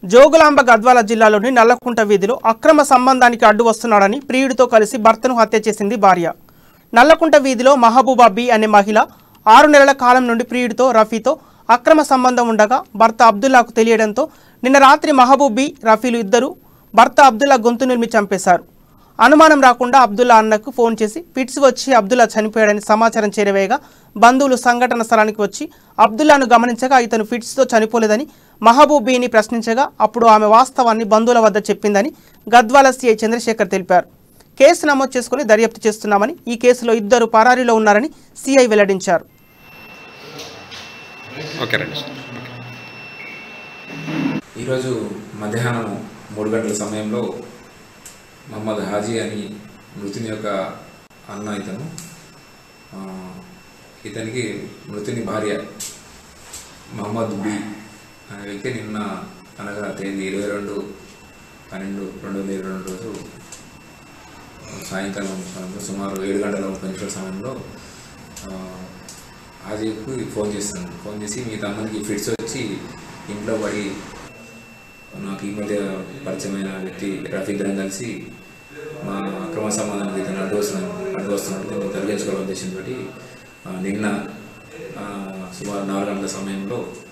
జోగులాంబ గద్వాల జిల్లాలోని నల్లకుంట వీధిలో అక్రమ సంబంధానికి అడ్డు వస్తున్నాడని ప్రియుడితో కలిసి భర్తను హత్య చేసింది భార్య నల్లకుంట వీధిలో మహబూబా బి అనే మహిళ ఆరు నెలల కాలం నుండి ప్రియుడితో రఫీతో అక్రమ సంబంధం ఉండగా భర్త అబ్దుల్లాకు తెలియడంతో నిన్న రాత్రి మహబూబ్ బి రఫీలు ఇద్దరు భర్త అబ్దుల్లా గొంతు నిలిమి చంపేశారు అనుమానం రాకుండా అబ్దుల్లా అన్నకు ఫోన్ చేసి ఫిట్స్ వచ్చి అబ్దుల్లా చనిపోయాడని సమాచారం చేరవేయగా బంధువులు సంఘటన స్థలానికి వచ్చి అబ్దుల్లాను గమనించగా ఇతను ఫిట్స్తో చనిపోలేదని మహబూబ్ బీని ప్రశ్నించగా అప్పుడు ఆమె వాస్తవాన్ని బంధువుల వద్ద చెప్పిందని గద్వాల సీఐ చంద్రశేఖర్ తెలిపారు కేసు నమోదు చేసుకుని దర్యాప్తు చేస్తున్నామని ఈ కేసులో ఇద్దరు పరారీలో ఉన్నారని సీఐ వెల్లడించారు ఓకే రండి సార్ ఈరోజు మధ్యాహ్నం మూడు గంటల సమయంలో మహమ్మద్ హాజీ అని మృతుని యొక్క అన్న ఇతను ఆ, ఇతనికి మృతుని భార్య మహమ్మద్ బి అనే వ్యక్తి నిన్న అనగా తేదీ ఇరవై రెండు పన్నెండు రెండు వేల ఇరవై రెండు రోజు సాయంకాలం సమయంలో సుమారు ఏడు గంటల ముప్పై నిమిషాల సమయంలో ఆ, హాజీకు ఫోన్ చేస్తాను ఫోన్ చేసి మీ తమ్మునికి ఫిట్స్ వచ్చి ఇంట్లో పడి నాకు ఈ మధ్య పరిచయమైన వ్యక్తి రఫీ ఇద్దరం కలిసి మా అక్రమ సంబంధానికి ఇతను అడ్డు వస్తున్నాను అడ్డు వస్తున్నట్టు దీన్ని తొలగించుకోవాలనే ఉద్దేశంతో నిన్న ఆ, సుమారు నాలుగు గంటల సమయంలో